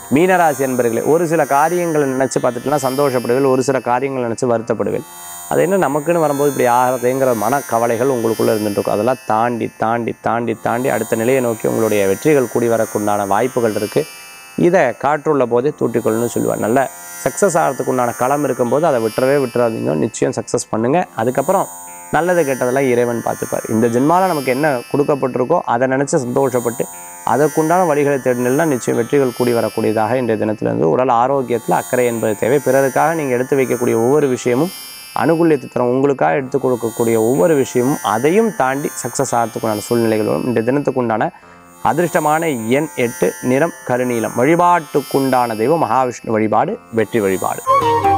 மீனராசி என்பர்களே ஒரு சில காரியங்களை நினச்சி பார்த்துட்டுலாம் சந்தோஷப்படுவீர்கள் ஒரு சில காரியங்களை நினச்சி வருத்தப்படுவீர்கள் அது என்ன நமக்குன்னு வரும்போது இப்படி ஆகிறதுங்கிற மனக்கவலைகள் உங்களுக்குள்ளே இருந்துட்டு இருக்கும் அதெல்லாம் தாண்டி தாண்டி தாண்டி தாண்டி அடுத்த நிலையை நோக்கி உங்களுடைய வெற்றிகள் கூடி வரக்குண்டான வாய்ப்புகள் இருக்குது இதை காற்றுள்ள போதே தூட்டிக்கொள்ளணும்னு சொல்லுவார் நல்ல சக்ஸஸ் ஆகிறதுக்கு உண்டான களம் இருக்கும்போது அதை விட்டுறவே விட்டுறாதீங்க நிச்சயம் சக்ஸஸ் பண்ணுங்கள் அதுக்கப்புறம் நல்லது கெட்டதெல்லாம் இறைவன் பார்த்துப்பார் இந்த ஜென்மாவில் நமக்கு என்ன கொடுக்கப்பட்டிருக்கோ அதை நினச்சி சந்தோஷப்பட்டு அதற்குண்டான வழிகளை தேடினா நிச்சயம் வெற்றிகள் கூடி வரக்கூடியதாக இன்றைய தினத்திலிருந்து உடல் ஆரோக்கியத்தில் அக்கறை என்பது தேவை பிறருக்காக நீங்கள் எடுத்து வைக்கக்கூடிய ஒவ்வொரு விஷயமும் அனுகூலியத்தை தரும் உங்களுக்காக எடுத்து கொடுக்கக்கூடிய ஒவ்வொரு விஷயமும் அதையும் தாண்டி சக்ஸஸ் ஆகிறதுக்குண்டான சூழ்நிலைகள் வரும் இந்த தினத்துக்குண்டான அதிர்ஷ்டமான எண் எட்டு நிறம் கருநீலம் வழிபாட்டுக்குண்டான தெய்வம் மகாவிஷ்ணு வழிபாடு வெற்றி வழிபாடு